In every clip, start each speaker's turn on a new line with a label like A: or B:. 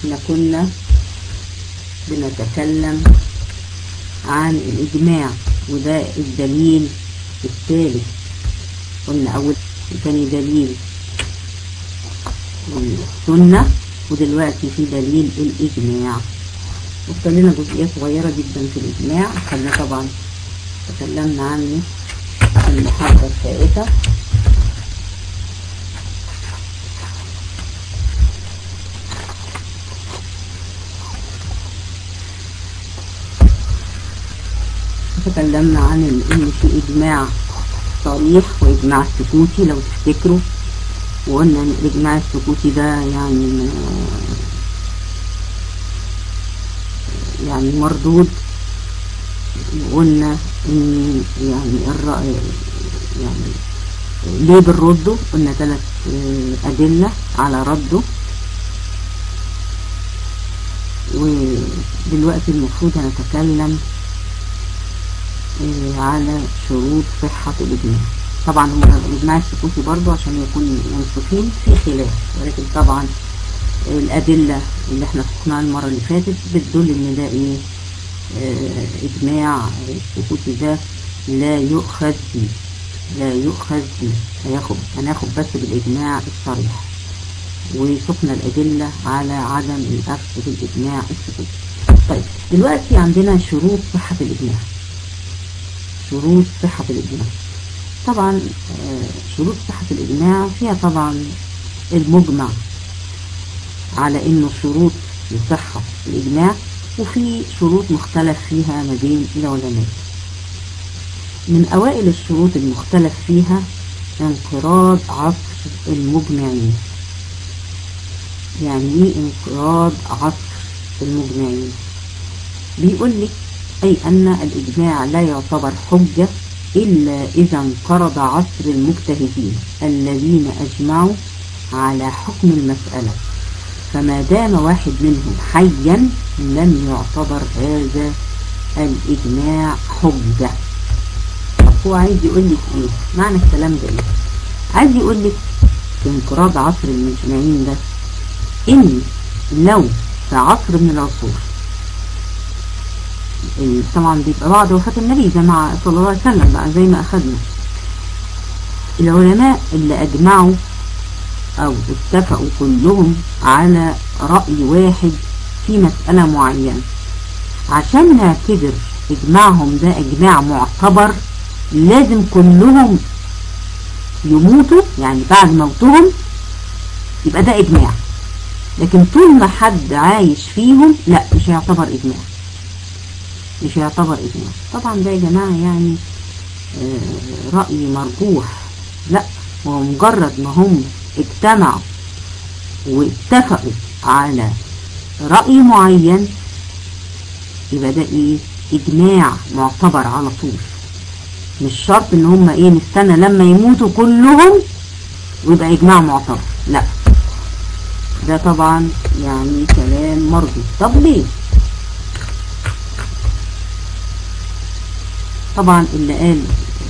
A: احنا كنا بنتكلم عن الإجماع وده الدليل الثالث قلنا أول تاني دليل السنة ودلوقتي في دليل الإجماع وصلنا جزئية صغيرة جدا في الإجماع خلنا طبعا تكلمنا عنه في المحاضرة الفائتة تكلمنا عن ان في اجماع صريح واجماع سكوتي لو تفتكروا وقلنا ان الاجماع السكوتي ده يعني يعني مردود وقلنا ان يعني الرأي يعني ليه بنرده قلنا ثلاث أدلة على رده ودلوقتي المفروض هنتكلم على شروط صحة الإجماع طبعا هو الإجماع السكوتي برضه عشان يكون منصفين في خلاف ولكن طبعا الأدلة اللي احنا شفناها المرة اللي فاتت بتدل إن ده إيه اه إجماع السكوتي ده لا يؤخذ به لا يؤخذ به هياخد هناخد بس بالإجماع الصريح وشفنا الأدلة على عدم الأخذ بالإجماع السكوتي طيب دلوقتي عندنا شروط صحة الإجماع شروط صحة الإجماع طبعا شروط صحة الإجماع فيها طبعا المجمع على إنه شروط لصحة الإجماع وفي شروط مختلف فيها ما بين العلماء من أوائل الشروط المختلف فيها انقراض عصر المجمعين يعني ايه انقراض عصر المجمعين بيقول لك أي أن الإجماع لا يعتبر حجة إلا إذا انقرض عصر المجتهدين الذين أجمعوا على حكم المسألة فما دام واحد منهم حيا لم يعتبر هذا الإجماع حجة طب هو عايز يقول لك إيه معنى الكلام ده إيه عايز يقول لك في انقراض عصر المجمعين ده إن لو في عصر من العصور طبعا بيبقى بعد وفاة النبي زي ما صلى الله عليه وسلم بقى زي ما أخذنا العلماء اللي أجمعوا أو اتفقوا كلهم على رأي واحد في مسألة معينة عشان نعتبر إجماعهم ده إجماع معتبر لازم كلهم يموتوا يعني بعد موتهم يبقى ده إجماع لكن طول ما حد عايش فيهم لا مش هيعتبر إجماع مش هيعتبر إجماع طبعا ده يا جماعة يعني آه رأي مرجوح لا هو مجرد ما هم اجتمعوا واتفقوا على رأي معين يبقى ده ايه اجماع معتبر على طول مش شرط ان هم ايه نستنى لما يموتوا كلهم ويبقى اجماع معتبر لا ده طبعا يعني كلام مرجو طب ليه طبعا اللي قال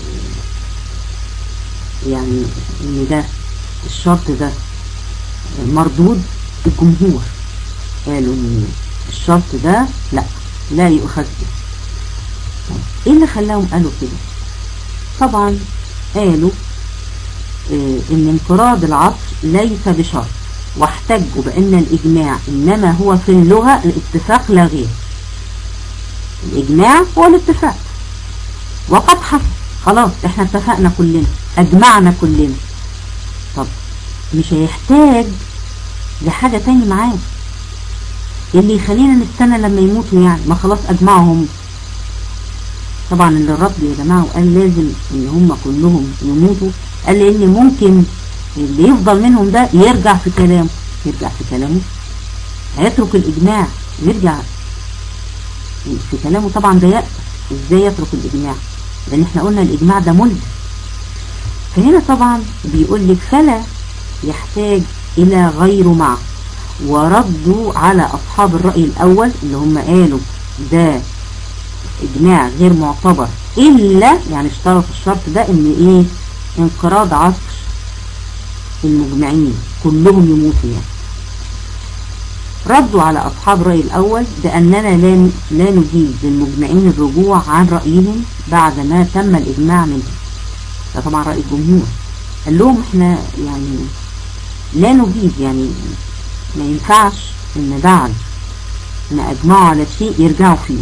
A: يعني ان ده الشرط ده مردود الجمهور قالوا ان الشرط ده لا لا يؤخذ به ايه اللي خلاهم قالوا كده طبعا قالوا اه ان انقراض العصر ليس بشرط واحتجوا بان الاجماع انما هو في اللغة الاتفاق لا غير الاجماع هو الاتفاق وقد حصل خلاص احنا اتفقنا كلنا اجمعنا كلنا طب مش هيحتاج لحاجة تاني معاه اللي يخلينا نستنى لما يموتوا يعني ما خلاص اجمعهم طبعا اللي الرب يا جماعة وقال لازم ان هم كلهم يموتوا قال لان ممكن اللي يفضل منهم ده يرجع في كلامه يرجع في كلامه هيترك الاجماع يرجع في كلامه طبعا ده يأس ازاي يترك الاجماع لان احنا قلنا الاجماع ده ملزم فهنا طبعا بيقول لك فلا يحتاج الى غير معه وردوا على اصحاب الرأي الاول اللي هم قالوا ده اجماع غير معتبر الا يعني اشترطوا الشرط ده ان ايه انقراض عصر المجمعين كلهم يموتوا يعني ردوا على أصحاب رأي الأول بأننا لا لا نجيز للمجمعين الرجوع عن رأيهم بعد ما تم الإجماع منهم ده طبعا رأي الجمهور قال لهم احنا يعني لا نجيز يعني ما ينفعش ان بعد ما اجمعوا على شيء يرجعوا فيه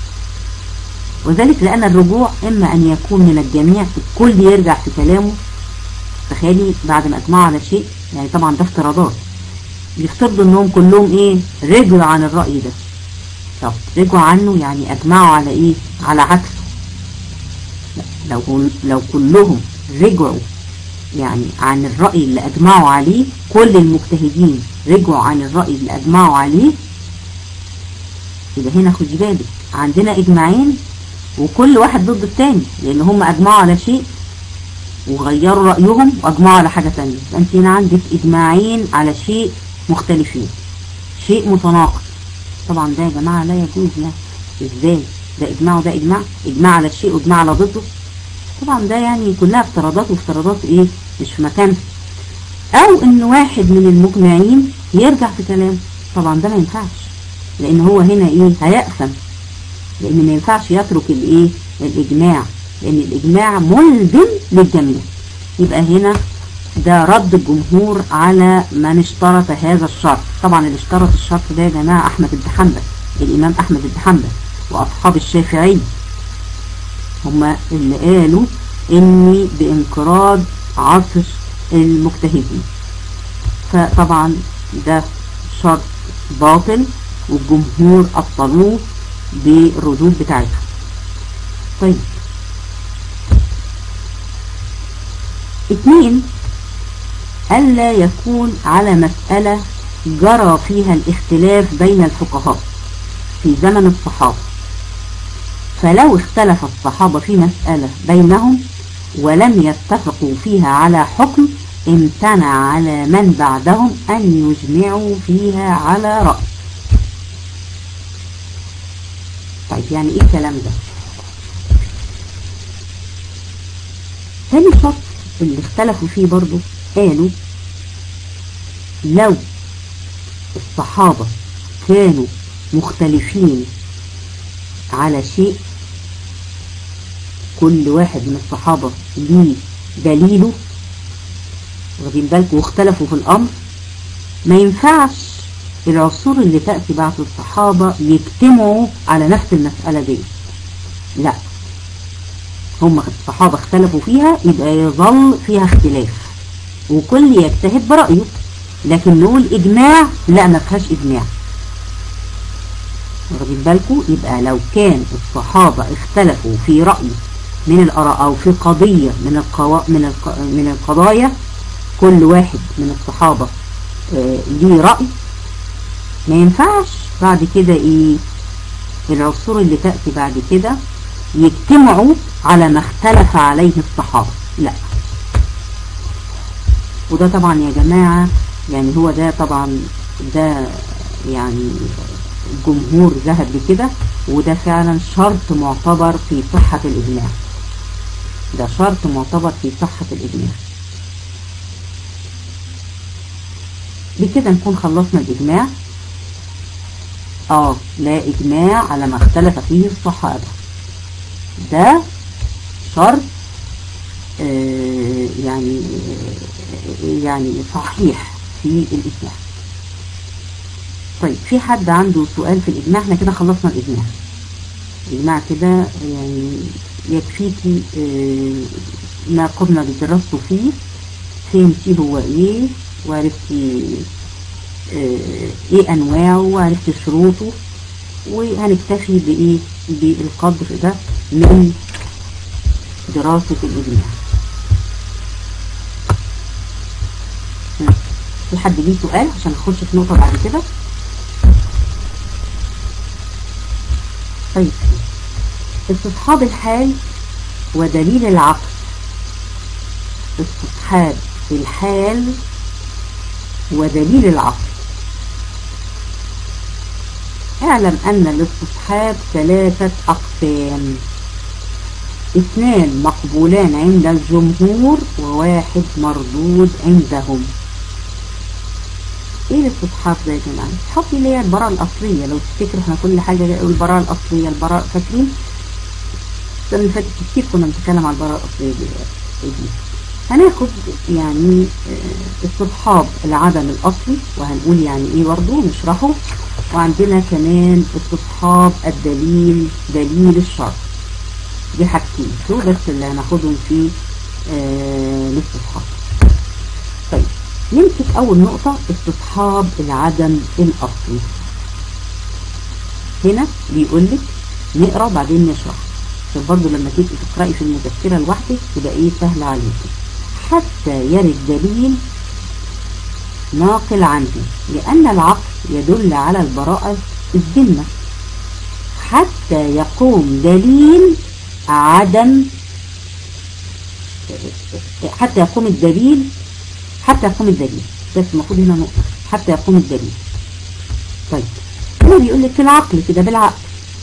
A: وذلك لأن الرجوع إما أن يكون من الجميع الكل يرجع في كلامه تخيلي بعد ما أجمعوا على شيء يعني طبعا ده افتراضات يفترضوا انهم كلهم ايه رجعوا عن الرأي ده طب رجعوا عنه يعني اجمعوا على ايه على عكسه لو لو كلهم رجعوا يعني عن الرأي اللي اجمعوا عليه كل المجتهدين رجعوا عن الرأي اللي اجمعوا عليه يبقى هنا خدي بالك عندنا اجماعين وكل واحد ضد التاني لان هم اجمعوا على شيء وغيروا رأيهم واجمعوا على حاجة تانية انت هنا عندك اجماعين على شيء مختلفين شيء متناقض طبعا ده يا جماعة لا يجوز لا ازاي ده اجماع وده اجماع اجماع على الشيء واجماع على ضده طبعا ده يعني كلها افتراضات وافتراضات ايه مش في مكانها او ان واحد من المجمعين يرجع في كلامه طبعا ده ما ينفعش لان هو هنا ايه هيأثم لان ما ينفعش يترك الايه الاجماع لان الاجماع ملزم للجميع يبقى هنا ده رد الجمهور على من اشترط هذا الشرط طبعا اللي اشترط الشرط ده يا جماعة احمد بن حنبل الامام احمد بن حنبل واصحاب الشافعي هما اللي قالوا اني بانقراض عصر المجتهدين فطبعا ده شرط باطل والجمهور ابطلوه بالردود بتاعتهم طيب اثنين ألا يكون على مسألة جرى فيها الاختلاف بين الفقهاء في زمن الصحابة فلو اختلف الصحابة في مسألة بينهم ولم يتفقوا فيها على حكم امتنع على من بعدهم أن يجمعوا فيها على رأي طيب يعني ايه الكلام ده ثاني شرط اللي اختلفوا فيه برضو قالوا لو الصحابة كانوا مختلفين على شيء كل واحد من الصحابة ليه دليله واخدين بالكم واختلفوا في الأمر ما ينفعش العصور اللي تأتي بعد الصحابة يجتمعوا على نفس المسألة دي لا هم الصحابة اختلفوا فيها يبقى يظل فيها اختلاف وكل يجتهد برأيه لكن نقول إجماع لا ما فيهاش إجماع واخدين بالكم يبقى لو كان الصحابة اختلفوا في رأي من الآراء أو في قضية من القوا... من الق... من القضايا كل واحد من الصحابة آه ليه رأي ما ينفعش بعد كده ايه العصور اللي تأتي بعد كده يجتمعوا على ما اختلف عليه الصحابة لا وده طبعا يا جماعة يعني هو ده طبعا ده يعني الجمهور ذهب لكده وده فعلا شرط معتبر في صحة الإجماع ده شرط معتبر في صحة الإجماع بكده نكون خلصنا الإجماع اه لا إجماع على ما اختلف فيه الصحابة ده شرط آه يعني آه يعني صحيح في الإجماع طيب في حد عنده سؤال في الإجماع احنا كده خلصنا الإجماع الإجماع كده يعني يكفيكي آه ما قمنا بدراسته فيه فهمتي هو ايه وعرفتي ايه انواعه وعرفتي شروطه وهنكتفي بايه بالقدر ده من دراسة الإجماع في حد ليه سؤال عشان نخش في نقطة بعد كده طيب استصحاب الحال ودليل العقل استصحاب الحال ودليل العقل اعلم أن الاستصحاب ثلاثة أقسام اثنان مقبولان عند الجمهور وواحد مردود عندهم ايه الاستصحاب ده يا جماعه الاستصحاب دي اللي هي البراءه الاصليه لو تفتكروا احنا كل حاجه البراءه الاصليه البراءه فاكرين السنه اللي فاتت كتير كنا بنتكلم على البراءه الاصليه دي دي. هناخد يعني استصحاب العدم الاصلي وهنقول يعني ايه برضه نشرحه وعندنا كمان استصحاب الدليل دليل الشرط دي حاجتين شو بس اللي هناخدهم في آه الاستصحاب طيب نمسك اول نقطة استصحاب العدم الاصلي هنا بيقول لك نقرا بعدين نشرح عشان برضه لما تيجي تقراي في المذكره لوحدك تبقى ايه سهل عليكي حتى يرد دليل ناقل عنه لأن العقل يدل على البراءة الذمة حتى يقوم دليل عدم حتى يقوم الدليل حتى يقوم الدليل بس المفروض هنا نقطة حتى يقوم الدليل طيب هو بيقول لك في العقل كده بالعقل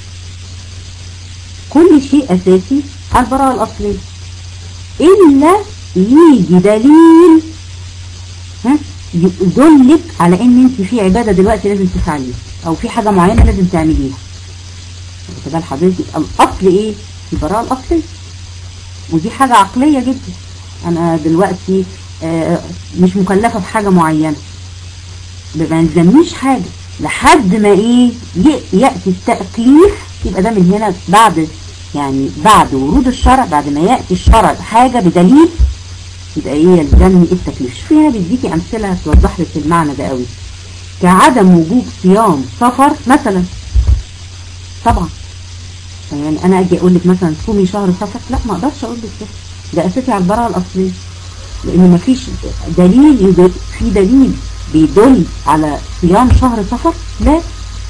A: كل شيء أساسي على البراءة الأصلية إلا يجي دليل ها يدلك على ان انت في عبادة دلوقتي لازم تفعليها او في حاجة معينة لازم تعمليها واخد بال حضرتك الاصل ايه البراءة الاصلية ودي حاجة عقلية جدا انا دلوقتي آه مش مكلفة بحاجة معينة ما يلزمنيش حاجة لحد ما ايه يأتي التأكليف يبقى ده من هنا بعد يعني بعد ورود الشرع بعد ما يأتي الشرع حاجة بدليل يبقى ايه يلزمني التكليف شوفي هنا بيديكي امثله توضح لك المعنى ده قوي كعدم وجوب صيام سفر مثلا طبعا يعني انا اجي اقول لك مثلا صومي شهر سفر لا ما اقدرش اقول لك كده ده اساسي على البراءه الاصليه لان ما فيش دليل يدل في دليل بيدل على صيام شهر سفر لا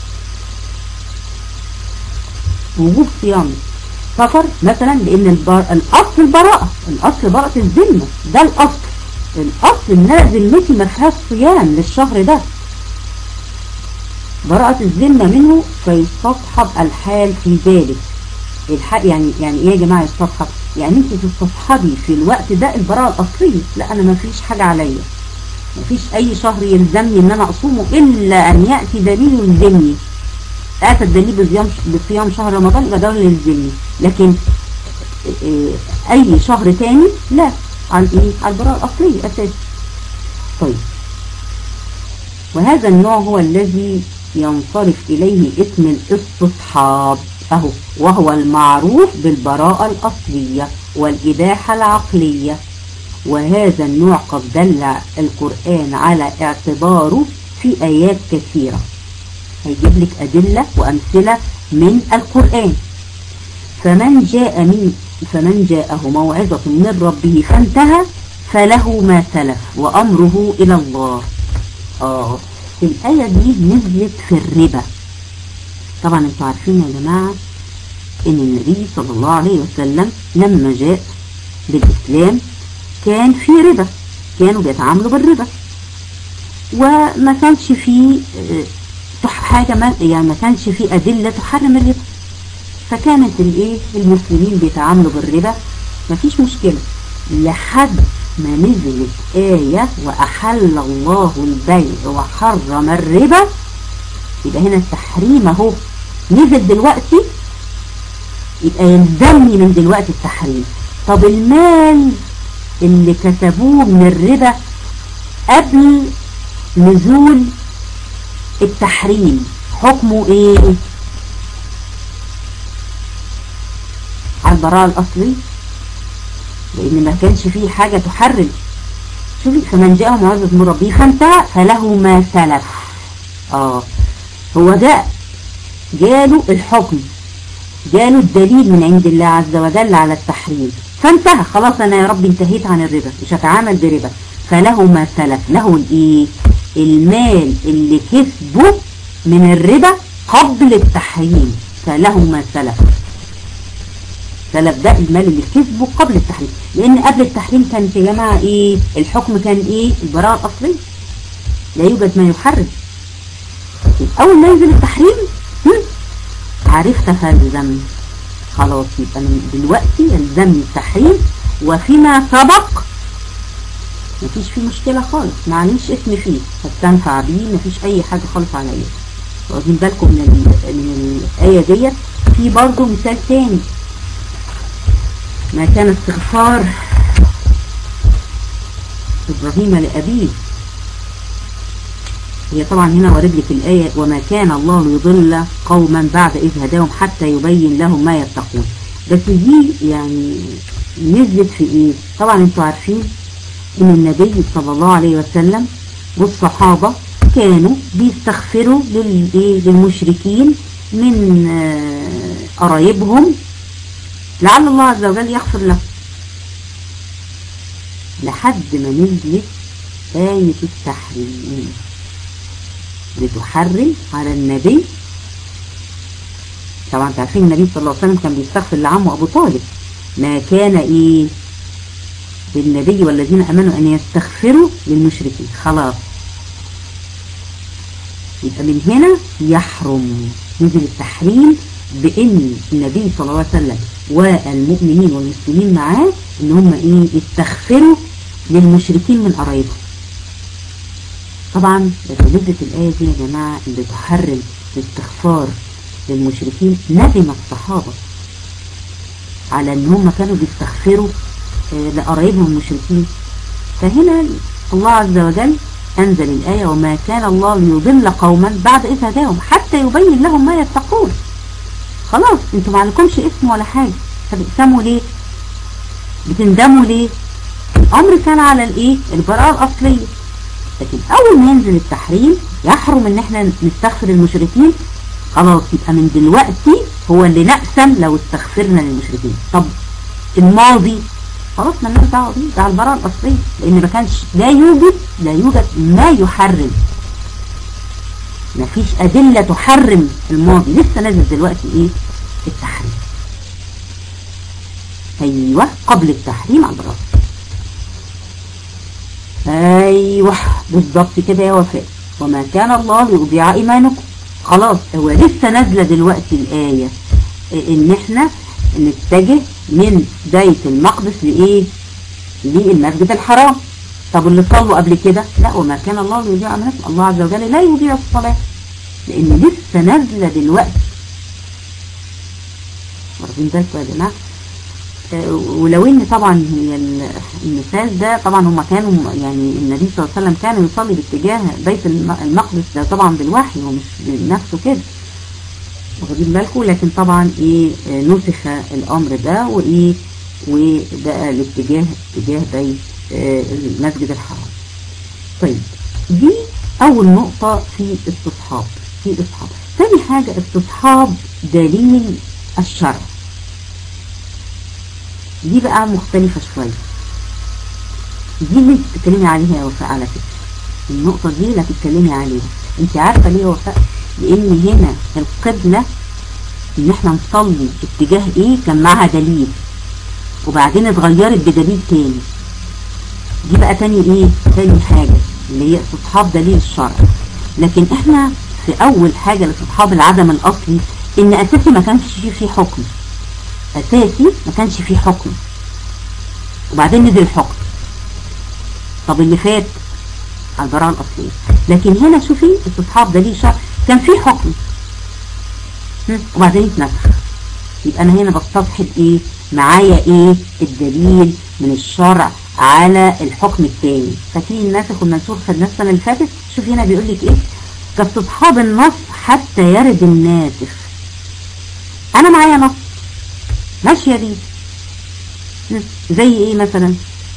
A: وجوب صيام سفر مثلا لان البر... الاصل البراءة الاصل براءة الذمة ده الاصل الاصل ان انا ذمتي ما فيهاش صيام للشهر ده براءة الذمة منه فيستصحب الحال في ذلك الحق يعني يعني ايه يا جماعة يستصحب يعني انت تستصحبي في الوقت ده البراءة الاصلية لا انا ما فيش حاجة عليا ما فيش اي شهر يلزمني ان انا اصومه الا ان يأتي دليل يلزمني اتى الدليل بصيام بصيام شهر رمضان يبقى ده اللي يلزمني لكن اي شهر تاني لا عن ايه على البراءة الاصلية اساسي طيب وهذا النوع هو الذي ينصرف اليه اسم الاستصحاب اهو وهو المعروف بالبراءة الاصلية والاباحة العقلية وهذا النوع قد دل القرآن على اعتباره في ايات كثيرة هيجيب لك أدلة وأمثلة من القرآن فمن جاء من فمن جاءه موعظة من ربه فانتهى فله ما سلف وأمره إلى الله آه الآية دي نزلت في الربا طبعا انتوا عارفين يا جماعة ان النبي صلى الله عليه وسلم لما جاء بالإسلام كان في ربا كانوا بيتعاملوا بالربا وما كانش فيه حاجة ما يعني ما كانش في أدلة تحرم الربا فكانت الايه المسلمين بيتعاملوا بالربا مفيش مشكلة لحد ما نزلت آية وأحل الله البيع وحرم الربا يبقى هنا التحريم اهو نزل دلوقتي يبقى يلزمني من دلوقتي التحريم طب المال اللي كسبوه من الربا قبل نزول التحريم حكمه ايه على البراءة الاصلي لان ما كانش فيه حاجة تحرم شوفي فمن جاءه موعظة من ربه فانتهى فله ما سلف اه هو ده جاله الحكم جاله الدليل من عند الله عز وجل على التحريم فانتهى خلاص انا يا رب انتهيت عن الربا مش هتعامل بربا فله ما سلف له الايه المال اللي كسبه من الربا قبل التحريم فله ما سلف سلف ده المال اللي كسبه قبل التحريم لان قبل التحريم كان يا جماعه ايه الحكم كان ايه البراءه الاصليه لا يوجد ما يحرم اول ما ينزل التحريم عرفت فالزم خلاص يبقى من دلوقتي يلزمني التحريم وفيما سبق مفيش فيه مشكلة خالص معليش اسم فيه هستنفع بيه مفيش اي حاجة خالص عليا واخدين بالكم من, ال... من الآية ديت في برضه مثال تاني ما كان استغفار إبراهيم لأبيه هي طبعا هنا وارد لك الآية وما كان الله ليضل قوما بعد إذ هداهم حتى يبين لهم ما يتقون بس دي يعني نزلت في إيه طبعا انتوا عارفين إن النبي صلى الله عليه وسلم والصحابة كانوا بيستغفروا للمشركين من قرايبهم لعل الله عز وجل يغفر لهم لحد ما نزلت آية التحريم بتحرم على النبي طبعا تعرفين النبي صلى الله عليه وسلم كان بيستغفر لعمه أبو طالب ما كان إيه للنبي والذين أمنوا أن يستغفروا للمشركين خلاص يبقى من هنا يحرم نزل التحريم بأن النبي صلى الله عليه وسلم والمؤمنين والمسلمين معاه ان هم ايه يستغفروا للمشركين من قرايبهم طبعا لما نزلت الآية دي يا جماعة اللي تحرم الاستغفار للمشركين ندم الصحابة على ان هم كانوا بيستغفروا لقرايبهم المشركين فهنا الله عز وجل أنزل الآية وما كان الله ليضل قوما بعد إذ هداهم حتى يبين لهم ما يتقون خلاص انتوا ما عليكمش اسم ولا حاجة فبتقسموا ليه بتندموا ليه الأمر كان على الإيه البراءة الأصلية لكن أول ما ينزل التحريم يحرم إن احنا نستغفر المشركين خلاص يبقى من دلوقتي هو اللي نقسم لو استغفرنا للمشركين طب الماضي خلاص مالناش دعوه بيه ده على البراءه الاصليه لان ما كانش لا يوجد لا يوجد ما يحرم مفيش ادله تحرم الماضي لسه نازل دلوقتي ايه التحريم ايوه قبل التحريم على البراءه ايوه بالظبط كده يا وفاء وما كان الله ليضيع ايمانكم خلاص هو لسه نازله دلوقتي الايه ان احنا نتجه من بيت المقدس لإيه للمسجد الحرام طب اللي صلوا قبل كده لا وما كان الله ليضيع أمانكم الله عز وجل لا يضيع الصلاة لأن لسه نازلة دلوقتي واخدين بالكم يا جماعة ولو ان طبعا هي المثال ده طبعا هم كانوا يعني النبي صلى الله عليه وسلم كان يصلي باتجاه بيت المقدس ده طبعا بالوحي هو مش بنفسه كده واخدين بالكم لكن طبعا ايه نسخ الامر ده وايه وبقى الاتجاه اتجاه بيت آه المسجد الحرام طيب دي اول نقطة في استصحاب في استصحاب ثاني حاجة استصحاب دليل الشرع دي بقى مختلفة شوية دي اللي بتتكلمي عليها يا وفاء على فكرة النقطة دي اللي هتتكلمي عليها انت عارفة ليه يا وفاء لان هنا القبلة ان احنا نصلي اتجاه ايه كان معها دليل وبعدين اتغيرت بدليل تاني دي بقى تاني ايه تاني حاجة اللي هي استصحاب دليل الشرع لكن احنا في اول حاجة لاستصحاب العدم الاصلي ان اساسي ما كانش فيه حكم اساسي ما كانش فيه حكم وبعدين نزل الحكم طب اللي فات على البراءة الاصلية لكن هنا شوفي استصحاب دليل الشرع كان فيه حكم وبعدين اتنسخ يبقى انا هنا بستصحب ايه معايا ايه الدليل من الشرع على الحكم التاني فاكرين الناسخ والمنسوخ خدناه السنه اللي فاتت شوف هنا بيقول لك ايه كاستصحاب النص حتى يرد الناسخ انا معايا نص ماشيه بيه زي ايه مثلا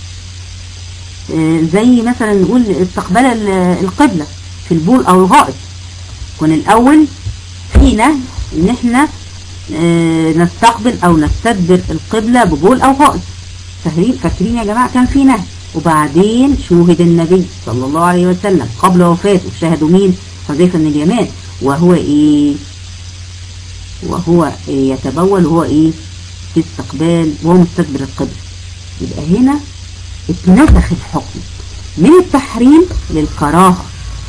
A: زي مثلا نقول استقبال القبلة في البول او الغائط كون الاول في نهي ان احنا نستقبل او نستدبر القبلة ببول او غائط فاكرين فاكرين يا جماعة كان في نهي وبعدين شوهد النبي صلى الله عليه وسلم قبل وفاته شاهدوا مين حذيفة بن اليمان وهو ايه وهو إيه يتبول وهو ايه في استقبال وهو مستدبر القبلة يبقى هنا اتنسخ الحكم من التحريم للكراهة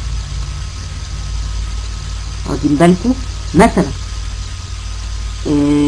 A: واخدين بالكم مثلا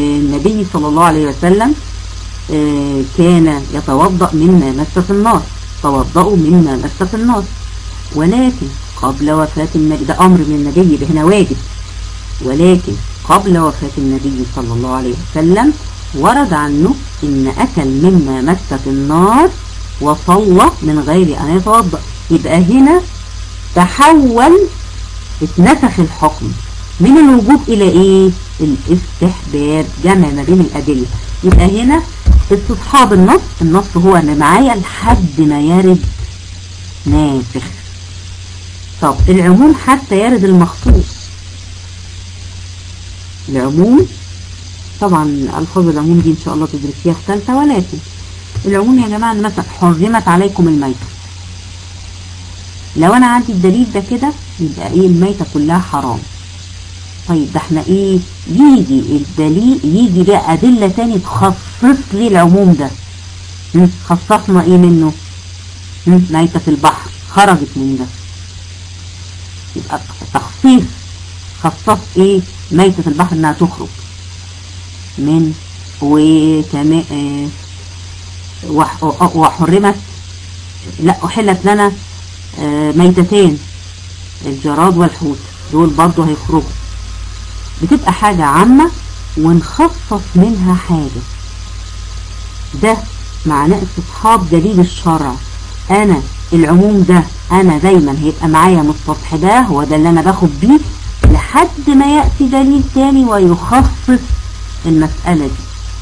A: النبي صلى الله عليه وسلم كان يتوضأ مما مس في النار توضأوا مما مست النار ولكن قبل وفاة النبي ده أمر من النبي ده هنا واجب ولكن قبل وفاة النبي صلى الله عليه وسلم ورد عنه إن أكل مما مست النار وصلى من غير أن يتوضأ يبقى هنا تحول اتنسخ الحكم من الوجوب إلى إيه الاستحباب جمع ما بين الأدلة يبقى هنا استصحاب النص النص هو اللي معايا لحد ما يرد ناسخ طب العموم حتى يرد المخصوص العموم طبعا الفاظ العموم دي ان شاء الله تدرسيها في ثالثه ولكن العموم يا جماعه مثلا حرمت عليكم الميته لو انا عندي الدليل ده كده يبقى ايه الميته كلها حرام طيب ده احنا ايه يجي الدليل يجي بقى ادله تاني تخصص لي العموم ده خصصنا ايه منه ميته في البحر خرجت من ده يبقى تخصيص خصص ايه ميتة البحر انها تخرج من وكمان وحرمت لا احلت لنا ميتتين الجراد والحوت دول برضو هيخرجوا بتبقى حاجة عامة ونخصص منها حاجة ده معناه استصحاب دليل الشرع انا العموم ده انا دايما هيبقى معايا مستصحباه هو ده اللي انا باخد بيه لحد ما يأتي دليل تاني ويخصص المسألة دي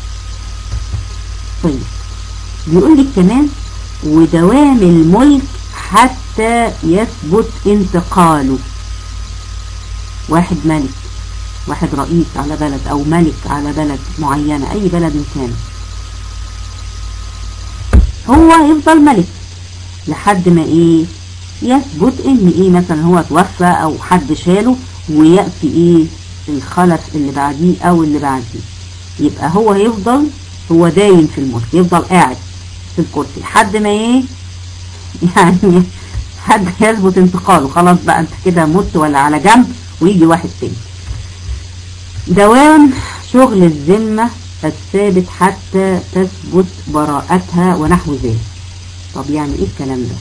A: طيب بيقول لك كمان ودوام الملك حتى يثبت انتقاله واحد ملك واحد رئيس على بلد او ملك على بلد معينة اي بلد كان هو يفضل ملك لحد ما ايه يثبت ان ايه مثلا هو توفى او حد شاله ويأتي ايه الخلف اللي بعديه او اللي بعديه يبقى هو هيفضل هو دايم في الملك يفضل قاعد في الكرسي لحد ما ايه يعني حد يثبت انتقاله خلاص بقى انت كده مت ولا على جنب ويجي واحد تاني دوام شغل الذمة الثابت حتى تثبت براءتها ونحو ذلك طب يعني ايه الكلام ده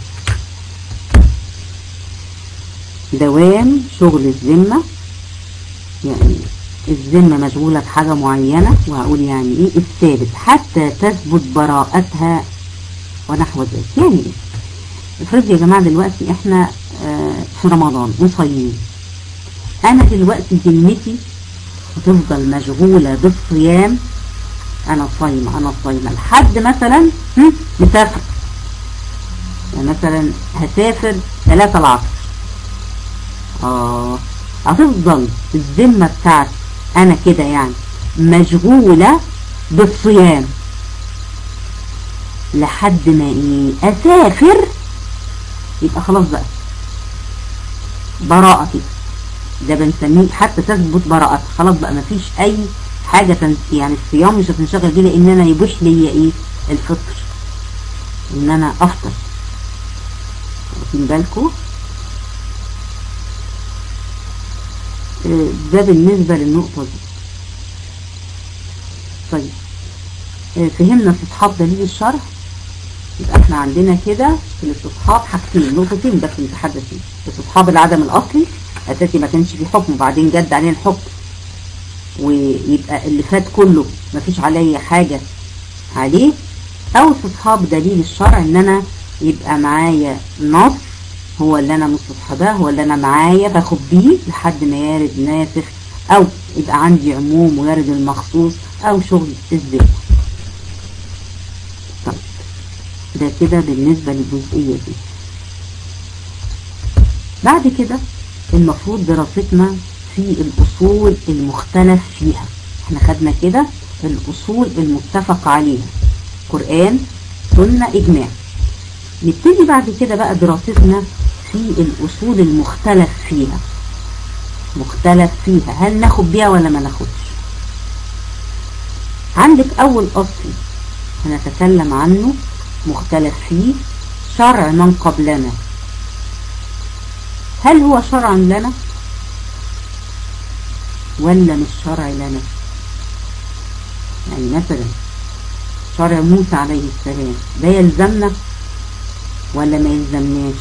A: دوام شغل الذمة يعني الذمة مشغولة بحاجة معينة وهقول يعني ايه الثابت حتى تثبت براءتها ونحو ذلك يعني ايه افرض يا جماعة دلوقتي احنا اه في رمضان وصايمين انا دلوقتي ذمتي هتفضل مشغولة بالصيام انا صايمة انا صايمة لحد مثلا مسافر يعني مثلا هسافر ثلاثة العصر اه هتفضل الذمة بتاعتي انا كده يعني مشغولة بالصيام لحد ما ايه اسافر يبقى خلاص بقى براءة كده ده بنسميه حتى تثبت براءة خلاص بقى مفيش اي حاجة تنس يعني الصيام مش هتنشغل بيه لان انا يبوح ليا ايه الفطر ان انا افطر واخدين بالكم ده بالنسبة للنقطة دي طيب فهمنا استصحاب دليل الشرح يبقى احنا عندنا كده في الاستصحاب حاجتين نقطتين بس نتحدث فيه استصحاب العدم الاصلي اساسي ما كانش فيه حكم وبعدين جد عليه الحكم ويبقى اللي فات كله ما فيش عليا حاجة عليه او استصحاب دليل الشرع ان انا يبقى معايا نص هو اللي انا مستصحباه هو اللي انا معايا باخد بيه لحد ما يرد ناسخ او يبقى عندي عموم ويرد المخصوص او شغل الذات طيب ده كده بالنسبة للجزئية دي بعد كده المفروض دراستنا في الاصول المختلف فيها احنا خدنا كده الاصول المتفق عليها قرآن سنة اجماع نبتدي بعد كده بقى دراستنا في الأصول المختلف فيها مختلف فيها هل ناخد بيها ولا ما ناخدش عندك أول أصل هنتكلم عنه مختلف فيه شرع من قبلنا هل هو شرع لنا ولا مش شرع لنا يعني مثلا شرع موسى عليه السلام ده يلزمنا ولا ما يلزمناش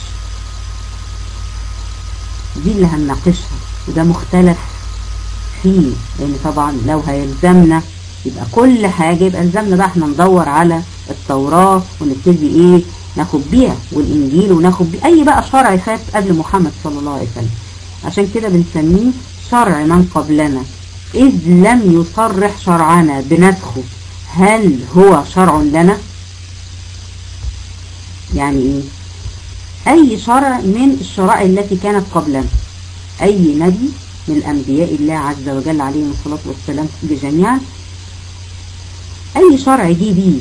A: دي اللي هنناقشها وده مختلف فيه لان طبعا لو هيلزمنا يبقى كل حاجة يبقى لزمنا بقى احنا ندور على التوراة ونبتدي ايه ناخد بيها والانجيل وناخد بيه اي بقى شرع فات قبل محمد صلى الله عليه وسلم عشان كده بنسميه شرع من قبلنا إذ لم يصرح شرعنا بنسخه هل هو شرع لنا يعني ايه اي شرع من الشرائع التي كانت قبلنا اي نبي من انبياء الله عز وجل عليهم الصلاة والسلام جميعا اي شرع جه بيه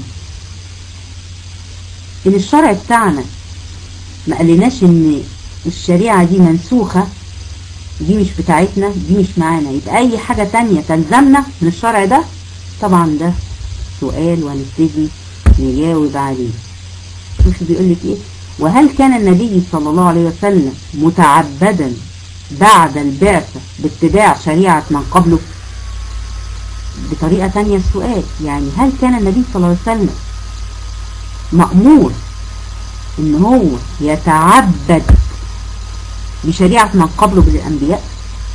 A: ان الشرع بتاعنا ما قالناش ان الشريعة دي منسوخة دي مش بتاعتنا دي مش معانا يبقى اي حاجة تانية تلزمنا من الشرع ده طبعا ده سؤال ونبتدي نجاوب عليه شوف بيقول لك ايه وهل كان النبي صلى الله عليه وسلم متعبدا بعد البعثة باتباع شريعة من قبله بطريقة تانية السؤال يعني هل كان النبي صلى الله عليه وسلم مأمور ان هو يتعبد بشريعة من قبله من الأنبياء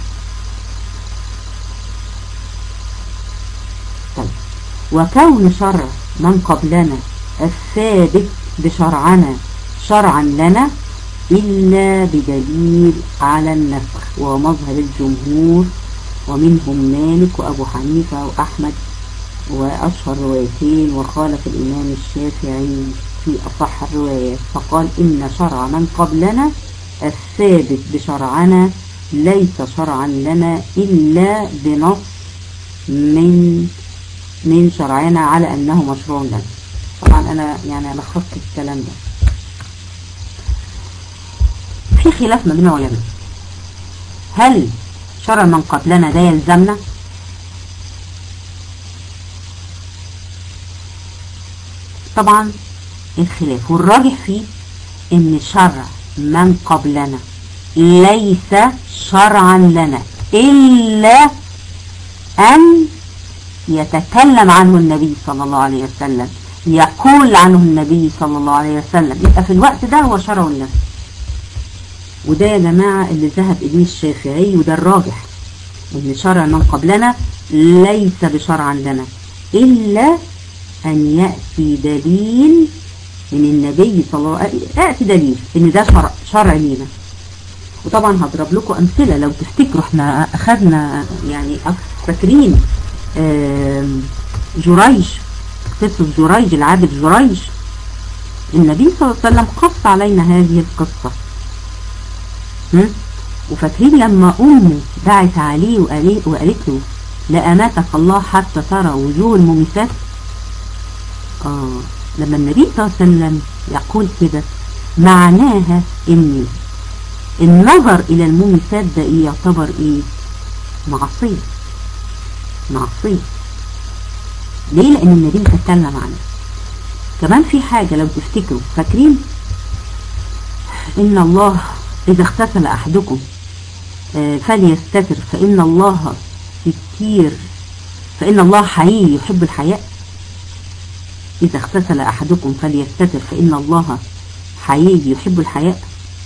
A: طيب وكون شرع من قبلنا الثابت بشرعنا شرعا لنا إلا بدليل على النسخ وهو مظهر الجمهور ومنهم مالك وأبو حنيفة وأحمد وأشهر روايتين وخالف الإمام الشافعي في أصح الروايات فقال إن شرع من قبلنا الثابت بشرعنا ليس شرعا لنا إلا بنص من من شرعنا على أنه مشروع لنا طبعا أنا يعني لخصت الكلام ده في خلاف ما بين العلماء هل شرع من قبلنا ده يلزمنا طبعا الخلاف والراجح فيه ان شرع من قبلنا ليس شرعا لنا إلا أن يتكلم عنه النبي صلى الله عليه وسلم يقول عنه النبي صلى الله عليه وسلم يبقى في الوقت ده هو شرع لنا وده يا جماعة اللي ذهب إليه الشافعي وده الراجح إن شرع من قبلنا ليس بشرعا لنا إلا أن يأتي دليل من النبي صلى الله عليه وسلم يأتي دليل إن ده شرع, شرع لينا وطبعا هضرب لكم أمثلة لو تفتكروا احنا أخذنا يعني فاكرين جريج قصة جريج العابد جريج النبي صلى الله عليه وسلم قص علينا هذه القصة وفاكرين لما أمه دعت عليه وقالت له لأماتك الله حتى ترى وجوه المميتات آه لما النبي صلى الله عليه وسلم يقول كده معناها ان النظر الى المميتات ده ايه يعتبر ايه معصية معصية ليه لان النبي تكلم عنه كمان في حاجة لو تفتكروا فاكرين ان الله اذا اغتسل احدكم فليستتر فان الله ستير فان الله حي يحب الحياء إذا اغتسل أحدكم فليستتر فإن الله حيي يحب الحياء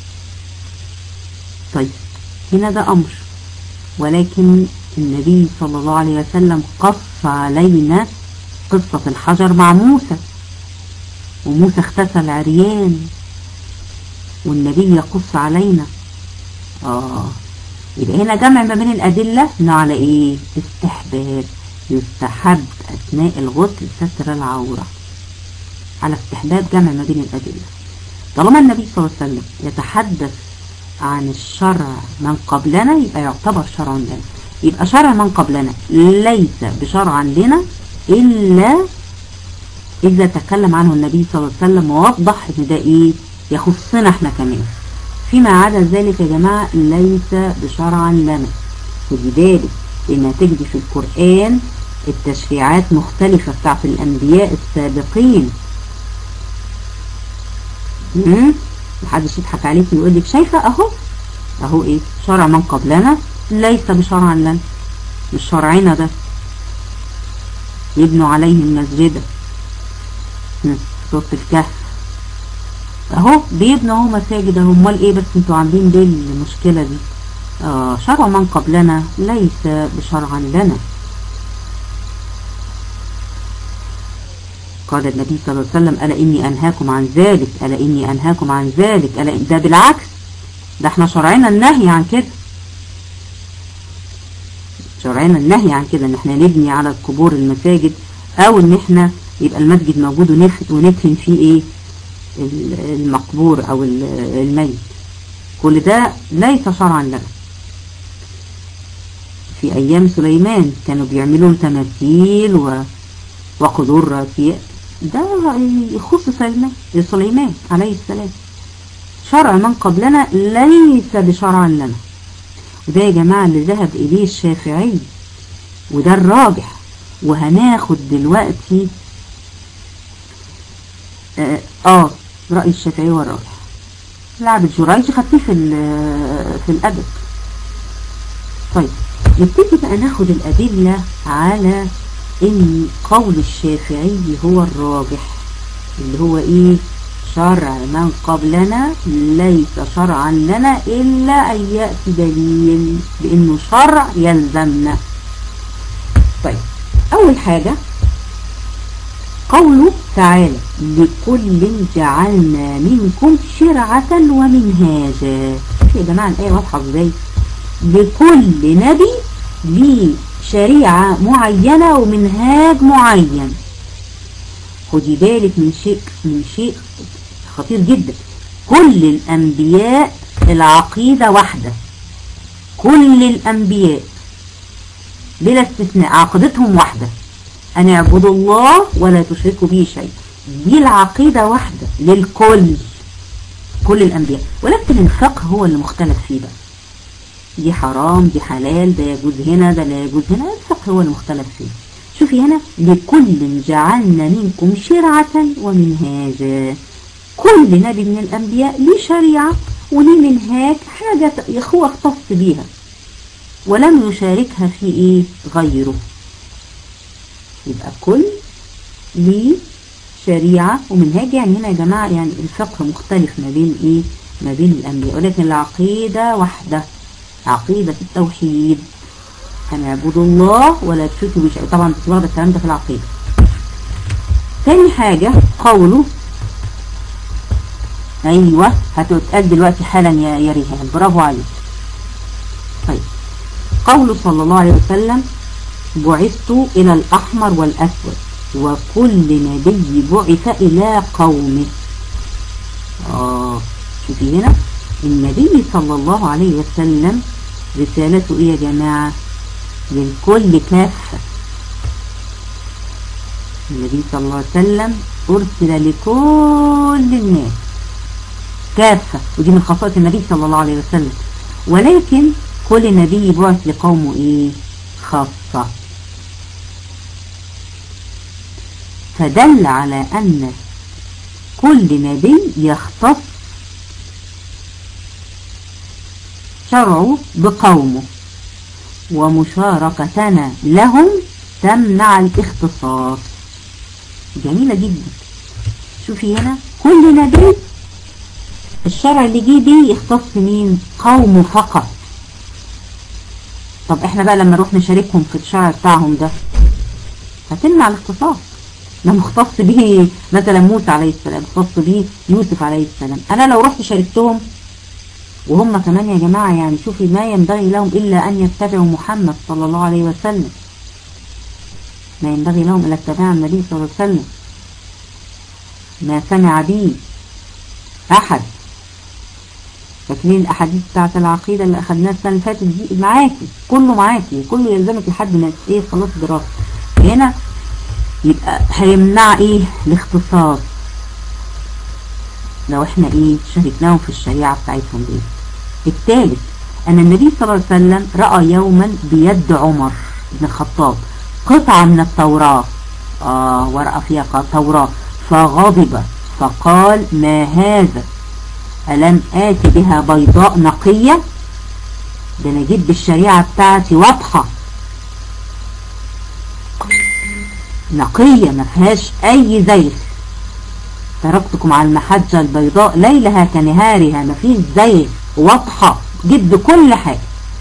A: طيب هنا ده أمر ولكن النبي صلى الله عليه وسلم قص علينا قصة الحجر مع موسى وموسى اغتسل عريان والنبي يقص علينا آه يبقى هنا جمع ما بين الأدلة إنه على إيه استحباب يستحب أثناء الغسل ستر العورة على استحباب جمع ما بين الأدلة طالما النبي صلى الله عليه وسلم يتحدث عن الشرع من قبلنا يبقى يعتبر شرع لنا يبقى شرع من قبلنا ليس بشرعا لنا إلا إذا تكلم عنه النبي صلى الله عليه وسلم ووضح إن ده إيه يخصنا إحنا كمان فيما عدا ذلك يا جماعة ليس بشرعا لنا ولذلك لما تجد في القرآن التشريعات مختلفة بتاعت الأنبياء السابقين محدش يضحك عليك ويقول لك شايفة اهو اهو ايه شرع من قبلنا ليس بشرع لنا مش شرعنا ده يبنوا عليهم مسجدا سورة الكهف اهو بيبنوا اهو مساجد اهو امال ايه بس انتوا عاملين ليه المشكلة دي آه شرع من قبلنا ليس بشرعا لنا قال النبي صلى الله عليه وسلم ألا إني أنهاكم عن ذلك ألا إني أنهاكم عن ذلك ألا ده بالعكس ده احنا شرعنا النهي عن كده شرعنا النهي عن كده ان احنا نبني على القبور المساجد او ان احنا يبقى المسجد موجود وندفن فيه ايه المقبور او الميت كل ده ليس شرعا لنا في ايام سليمان كانوا بيعملوا تماثيل و... وقدور راسية ده يخص سليمان سليمان عليه السلام شرع من قبلنا ليس بشرعا لنا وده يا جماعة اللي ذهب إليه الشافعي وده الراجح وهناخد دلوقتي آه, آه رأي الشافعي هو الراجح لعب الجرايج خدتيه في, في الأدب طيب نبتدي بقى ناخد الأدلة على إن قول الشافعي هو الراجح اللي هو إيه شرع من قبلنا ليس شرعا لنا إلا أن يأتي دليل بأنه شرع يلزمنا طيب أول حاجة قوله تعالى لكل جعلنا منكم شرعة ومنهاجا يا جماعة الآية واضحة ازاي لكل نبي ليه شريعة معينة ومنهاج معين خدي بالك من شيء من شيء خطير جدا كل الأنبياء العقيدة واحدة كل الأنبياء بلا استثناء عقيدتهم واحدة أن اعبدوا الله ولا تشركوا به شيء دي العقيدة واحدة للكل كل الأنبياء ولكن الفقه هو اللي مختلف فيه بقى دي حرام دي حلال ده يجوز هنا ده لا يجوز هنا الفقه هو المختلف فيه شوفي هنا لكل جعلنا منكم شرعة ومنهاجا كل نبي من الأنبياء ليه شريعة وليه منهاج حاجة هو اختص بيها ولم يشاركها في ايه غيره يبقى كل ليه شريعة ومنهاج يعني هنا يا جماعة يعني الفقه مختلف ما بين ايه ما بين الأنبياء ولكن العقيدة واحدة عقيدة التوحيد أن اعبدوا الله ولا تشركوا بشيء طبعا بتواخد الكلام ده في العقيدة ثاني حاجة قوله أيوة هتتقال دلوقتي حالا يا يا ريهان برافو عليك طيب قوله صلى الله عليه وسلم بعثت إلى الأحمر والأسود وكل نبي بعث إلى قومه آه شوفي هنا النبي صلى الله عليه وسلم رسالته إيه يا جماعة للكل كافة النبي صلى الله عليه وسلم أرسل لكل الناس كافة ودي من خصائص النبي صلى الله عليه وسلم ولكن كل نبي بعث لقومه ايه خاصة فدل على ان كل نبي يختص شرعه بقومه ومشاركتنا لهم تمنع الاختصاص جميلة جدا شوفي هنا كل نبي الشرع اللي جه بيه يختص مين قومه فقط طب احنا بقى لما نروح نشاركهم في الشرع بتاعهم ده هتمنع الاختصاص ده مختص به مثلا موسى عليه السلام مختص به يوسف عليه السلام انا لو رحت شاركتهم وهم كمان يا جماعة يعني شوفي ما ينبغي لهم إلا أن يتبعوا محمد صلى الله عليه وسلم ما ينبغي لهم إلا اتباع النبي صلى الله عليه وسلم ما سمع به أحد فاكرين الأحاديث بتاعت العقيدة اللي أخدناها السنة اللي فاتت دي معاكي كله معاكي كله يلزمك لحد ما إيه خلاص دراسة هنا يبقى هيمنع إيه الاختصاص لو احنا ايه شاركناهم في الشريعة بتاعتهم دي الثالث ان النبي صلى الله عليه وسلم رأى يوما بيد عمر بن الخطاب قطعة من التوراة آه ورقة فيها توراة فغضب فقال ما هذا ألم آتي بها بيضاء نقية ده أنا جيت بالشريعة بتاعتي واضحة نقية ما فيهاش أي زيف تركتكم على المحجة البيضاء ليلها كنهارها مفيش زيغ واضحة جد كل حاجة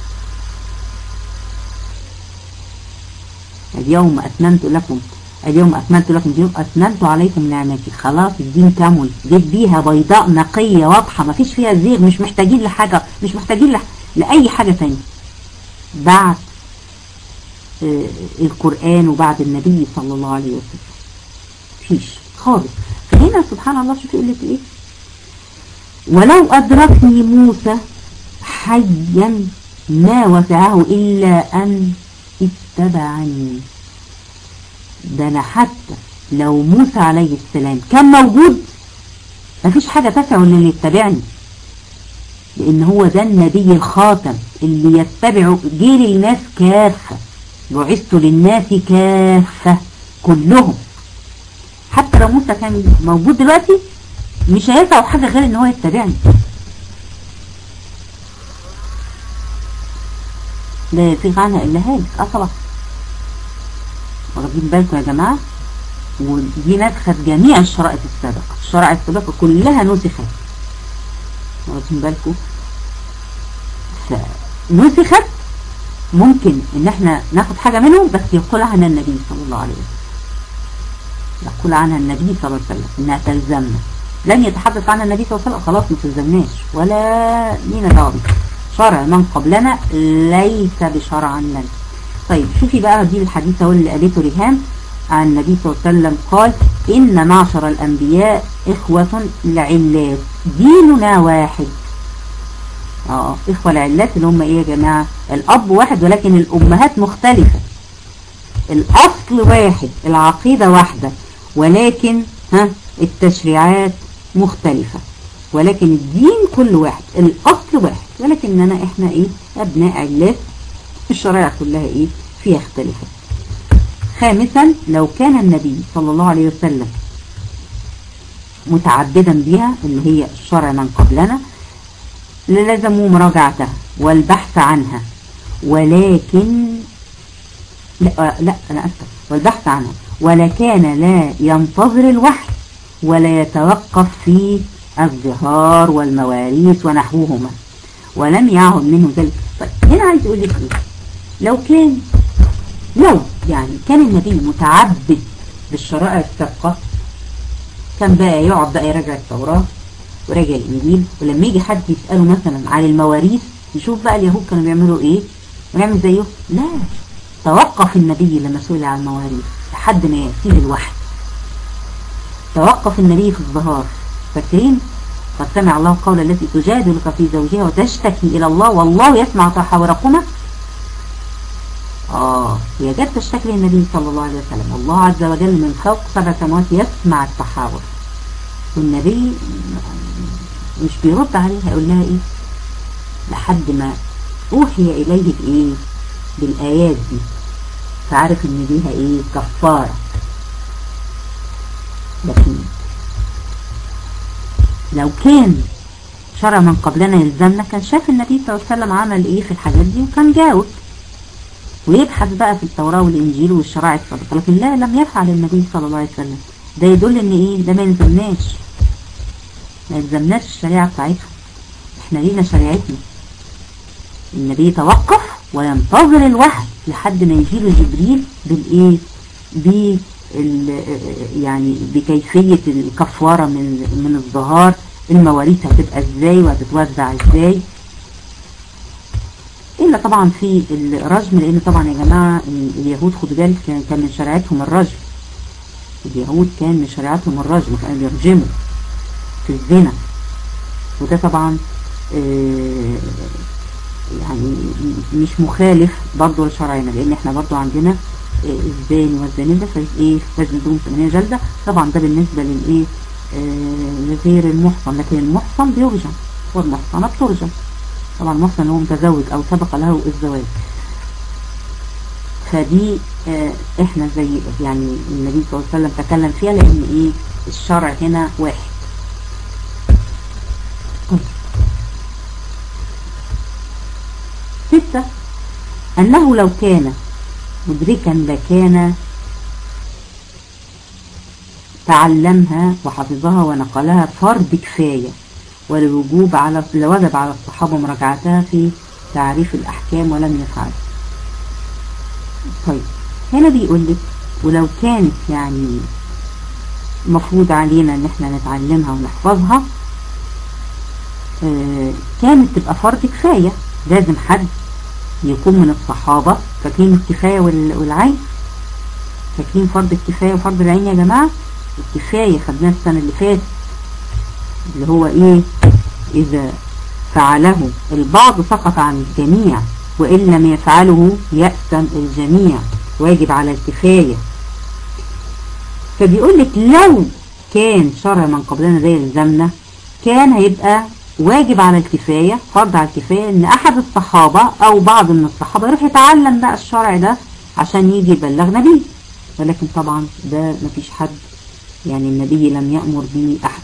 A: اليوم أتممت لكم اليوم أكملت لكم اليوم أتممت عليكم نعمتي خلاص الدين كامل جيت بيها بيضاء نقية واضحة مفيش فيها زيغ مش محتاجين لحاجة مش محتاجين لح... لأي حاجة تانية بعد آه القرآن وبعد النبي صلى الله عليه وسلم فيش خالص فهنا سبحان الله شوف يقول لك ايه ولو أدركني موسى حيا ما وسعه إلا أن اتبعني ده أنا حتى لو موسى عليه السلام كان موجود مفيش حاجة تسعه إن يتبعني لأن هو ده النبي الخاتم اللي يتبعه جيل الناس كافة بعثت للناس كافة كلهم حتى لو موسى كان موجود دلوقتي مش هيسعه حاجة غير ان هو يتبعني لا يفيغ عنها الا هالك اصلا واخدين بالكم يا جماعة ودي نسخت جميع الشرائط السابقة الشرائط السابقة كلها نسخت واخدين بالكم فنسخت ممكن ان احنا ناخد حاجة منهم بس يقول عنها النبي صلى الله عليه وسلم يقول عنها النبي صلى الله عليه وسلم انها تلزمنا لن يتحدث عنها النبي صلى الله عليه وسلم خلاص ما تلزمناش ولا لينا دعوه شرع من قبلنا ليس بشرع عنا طيب شوفي بقى دي الحديث اهو اللي قالته ريهام عن النبي صلى الله عليه وسلم قال إن معشر الأنبياء إخوة لعلات ديننا واحد اه إخوة العلات اللي هم إيه يا جماعة الأب واحد ولكن الأمهات مختلفة الأصل واحد العقيدة واحدة ولكن ها التشريعات مختلفة ولكن الدين كل واحد الأصل واحد ولكننا إحنا إيه أبناء علات الشرائع كلها إيه فيها اختلافات خامسا لو كان النبي صلى الله عليه وسلم متعبدا بها اللي هي الشرع من قبلنا للزموا مراجعتها والبحث عنها ولكن لا لا انا اسف والبحث عنها ولكان لا ينتظر الوحي ولا يتوقف في الظهار والمواريث ونحوهما ولم يعد منه ذلك طيب هنا عايز اقول لك ايه لو كان لو يعني كان النبي متعبد بالشرائع السابقة كان بقى يقعد بقى يراجع التوراة وراجع الإنجيل ولما يجي حد يسأله مثلا عن المواريث يشوف بقى اليهود كانوا بيعملوا ايه ويعمل زيه لا توقف النبي لما سئل عن المواريث لحد ما يأتيه الوحي توقف النبي في الظهار فاكرين قد سمع الله قول التي تجادلك في زوجها وتشتكي إلى الله والله يسمع تحاوركما آه هي جت تشتكي للنبي صلى الله عليه وسلم الله عز وجل من فوق سبع سماوات يسمع التحاور والنبي مش بيرد عليها يقول لها ايه لحد ما اوحي اليه بايه بالايات دي فعارف ان ليها ايه كفاره لكن لو كان شرع من قبلنا يلزمنا كان شاف النبي صلى الله عليه وسلم عمل ايه في الحاجات دي وكان جاوب ويبحث بقى في التوراة والإنجيل والشرائع السابقة لكن لا لم يفعل النبي صلى الله عليه وسلم ده يدل ان ايه ده ما يلزمناش ما يلزمناش الشريعة بتاعتها احنا لينا شريعتنا النبي توقف وينتظر الوحي لحد ما يجيله جبريل بالايه ب يعني بكيفية الكفارة من من الظهار المواريث هتبقى ازاي وهتتوزع ازاي الا طبعا في الرجم لان طبعا يا جماعة اليهود خدوا بالك كان من شريعتهم الرجم اليهود كان من شريعتهم الرجم كانوا بيرجموا في الزنا وده طبعا آه يعني مش مخالف برضه لشرعنا لان احنا برضه عندنا آه الزاني والزاني ده في ايه فجلدهم 8 جلده طبعا ده بالنسبه للايه آه لغير المحصن لكن المحصن بيرجم والمحصنه بترجم طبعا المحصن هو متزوج او سبق له الزواج فدي اه احنا زي يعني النبي صلى الله عليه وسلم تكلم فيها لان ايه الشرع هنا واحد ستة انه لو كان مدركا لكان تعلمها وحفظها ونقلها فرض كفاية والوجوب على لوجب على الصحابة مراجعتها في تعريف الأحكام ولم يفعل طيب هنا بيقول لك ولو كانت يعني مفروض علينا ان احنا نتعلمها ونحفظها اه كانت تبقى فرض كفاية لازم حد يكون من الصحابة فاكرين الكفاية والعين فاكرين فرض الكفاية وفرض العين يا جماعة الكفاية خدناه السنة اللي فاتت اللي هو ايه اذا فعله البعض سقط عن الجميع وإن لم يفعله يأثم الجميع واجب على الكفاية فبيقول لك لو كان شرع من قبلنا ده يلزمنا كان هيبقى واجب على الكفاية فرض على الكفاية ان احد الصحابة او بعض من الصحابة يروح يتعلم بقى الشرع ده عشان يجي يبلغنا بيه ولكن طبعا ده مفيش حد يعني النبي لم يأمر به احد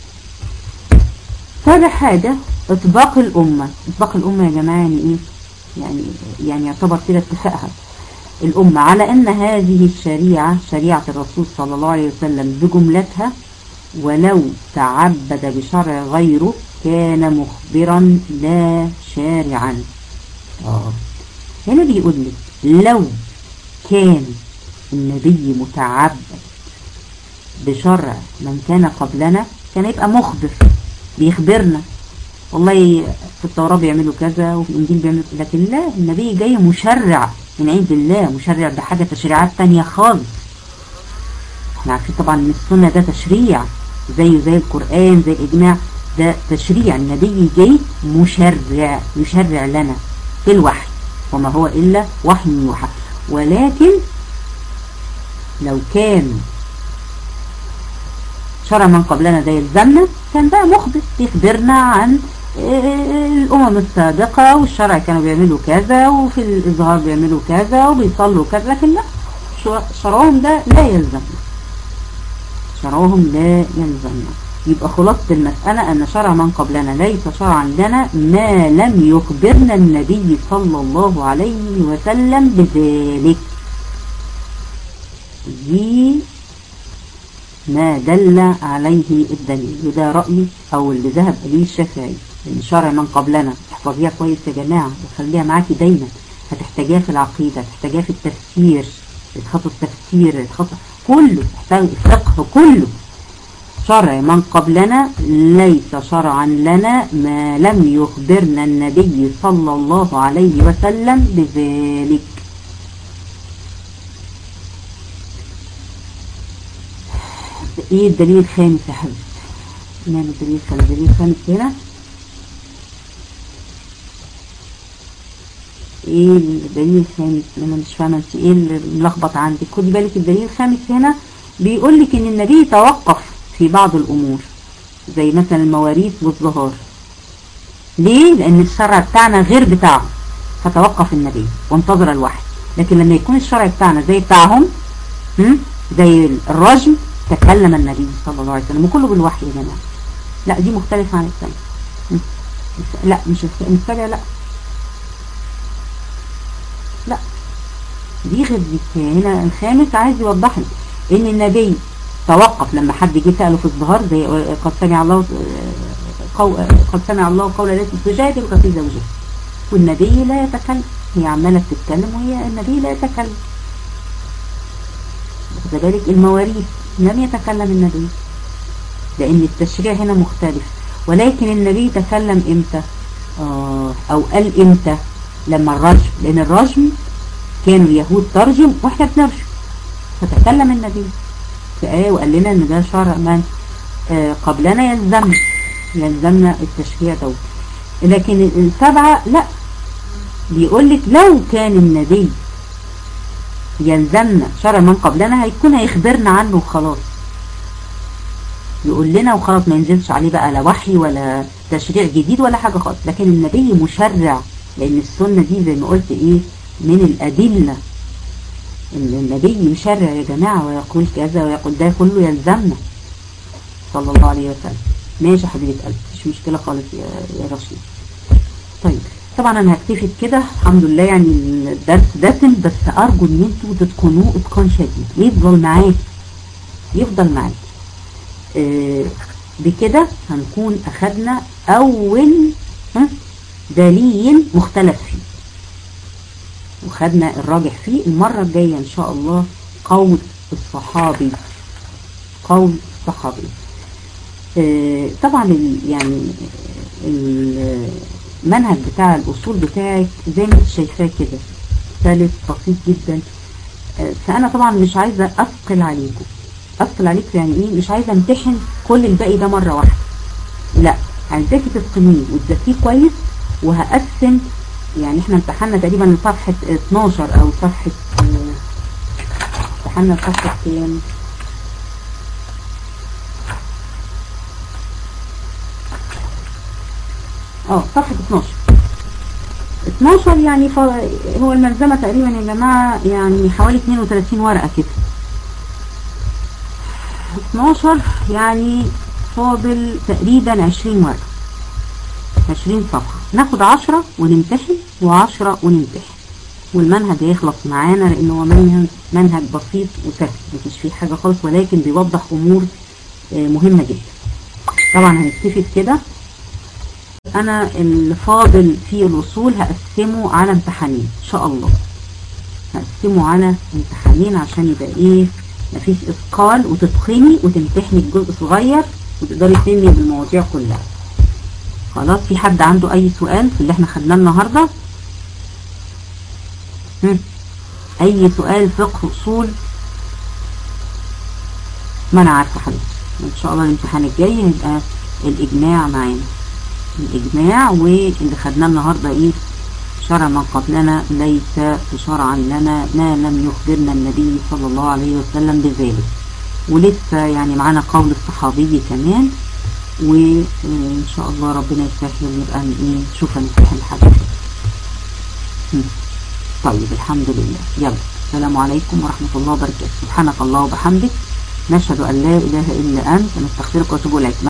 A: سابع حاجة اطباق الامة اطباق الامة يا جماعة يعني ايه يعني يعني يعتبر كده اتفاقها الأمة على أن هذه الشريعة شريعة الرسول صلى الله عليه وسلم بجملتها ولو تعبد بشرع غيره كان مخبرا لا شارعا آه. هنا بيقول لك لو كان النبي متعبد بشرع من كان قبلنا كان يبقى مخبر بيخبرنا والله في التوراة بيعملوا كذا وفي الإنجيل بيعملوا لكن لا النبي جاي مشرع من عند الله مشرع بحاجة تشريعات تانية خالص احنا عارفين طبعا ان السنة ده تشريع زيه زي القرآن زي الإجماع ده تشريع النبي جاي مشرع يشرع لنا في الوحي وما هو إلا وحي يوحى ولكن لو كان شرع من قبلنا ده يلزمنا كان بقى مخبر يخبرنا عن الأمم السابقة والشرع كانوا بيعملوا كذا وفي الإظهار بيعملوا كذا وبيصلوا كذا لكن لا شرعهم ده لا يلزمنا شرعهم لا يلزمنا يبقى خلاصة المسألة أن شرع من قبلنا ليس شرعا لنا ما لم يخبرنا النبي صلى الله عليه وسلم بذلك دي ما دل عليه الدليل وده رأيي أو اللي ذهب إليه الشافعي ان شرع من قبلنا احفظيها كويس يا جماعة وخليها معاكي دايما هتحتاجيها في العقيدة هتحتاجيها في التفسير الخط التفسير الخط كله تحتاج الفقه كله شرع من قبلنا ليس شرعا لنا ما لم يخبرنا النبي صلى الله عليه وسلم بذلك ايه الدليل الخامس يا حبيبي نعمل الدليل الخامس الدليل الخامس هنا ايه الدليل الخامس انا مش فاهمه انت ايه اللي ملخبط عندك خدي بالك الدليل الخامس هنا بيقول لك ان النبي توقف في بعض الامور زي مثلا المواريث والظهار ليه لان الشرع بتاعنا غير بتاعهم فتوقف النبي وانتظر الوحي لكن لما يكون الشرع بتاعنا زي بتاعهم زي الرجم تكلم النبي صلى الله عليه وسلم وكله بالوحي يا جماعه لا دي مختلفه عن الثانيه لا مش السابع لا لا دي غير دي هنا الخامس عايز يوضح لك ان النبي توقف لما حد جه سأله في الظهر زي قد سمع الله قو... قد سمع الله قول التي تجادلك في زوجها والنبي لا يتكلم هي عمالة تتكلم وهي النبي لا يتكلم كذلك المواريث لم يتكلم النبي لأن التشريع هنا مختلف ولكن النبي تكلم امتى آه أو قال امتى لما الرجم لأن الرجم كانوا اليهود ترجم واحنا بنرجم فتكلم النبي في آية وقال لنا ان ده شرع من آه قبلنا يلزمنا يلزمنا التشريع دوت لكن السبعة لا بيقول لك لو كان النبي يلزمنا شرع من قبلنا هيكون هيخبرنا عنه وخلاص يقول لنا وخلاص ما ينزلش عليه بقى لا وحي ولا تشريع جديد ولا حاجة خالص لكن النبي مشرع لأن السنة دي زي ما قلت إيه من الأدلة إن النبي يشرع يا جماعة ويقول كذا ويقول ده كله يلزمنا صلى الله عليه وسلم ماشي حبيبة قلبي مش مشكلة خالص يا, يا رشيد طيب طبعا أنا هكتفي كده الحمد لله يعني الدرس دسم بس أرجو إن انتوا تتقنوه إتقان شديد يفضل معاك يفضل معاك آه بكده هنكون أخدنا أول ها دليل مختلف فيه وخدنا الراجح فيه المرة الجاية إن شاء الله قول الصحابي قول الصحابي آه طبعا ال يعني المنهج بتاع الأصول بتاعك زي ما انت شايفاه كده سلس بسيط جدا آه فأنا طبعا مش عايزة أثقل عليكم أثقل عليكم يعني إيه مش عايزة امتحن كل الباقي ده مرة واحدة لا عايزاكي تتقنيه وتذاكريه كويس وهقسم يعني احنا امتحنا تقريبا صفحة 12 او صفحة امتحنا صفحة كام اه صفحة 12 12 يعني ف... هو الملزمة تقريبا يا جماعة يعني حوالي 32 ورقة كده 12 يعني فاضل تقريبا 20 ورقة 20 صفحة ناخد 10 ونمتحن و10 ونمتحن والمنهج هيخلص معانا لان هو منهج منهج بسيط وسهل مفيش فيه حاجة خالص ولكن بيوضح امور مهمة جدا طبعا هنكتفي كده انا الفاضل في الوصول هقسمه على امتحانين ان شاء الله هقسمه على امتحانين عشان يبقى ايه مفيش اثقال وتتخني وتمتحني الجزء صغير وتقدري تنمي بالمواضيع كلها خلاص في حد عنده اي سؤال في اللي احنا خدناه النهاردة هم. اي سؤال فقه اصول ما انا عارفة حبيبتي ان شاء الله الامتحان الجاي هيبقى الاجماع معانا الاجماع واللي خدناه النهاردة ايه شرع من قبلنا ليس شرعا لنا ما لم يخبرنا النبي صلى الله عليه وسلم بذلك ولسه يعني معانا قول الصحابي كمان وان شاء الله ربنا يسهل نبقى ايه نشوف هنفتح الحاجة طيب الحمد لله يلا السلام عليكم ورحمة الله وبركاته سبحانك الله وبحمدك نشهد ان لا اله الا انت نستغفرك ونتوب اليك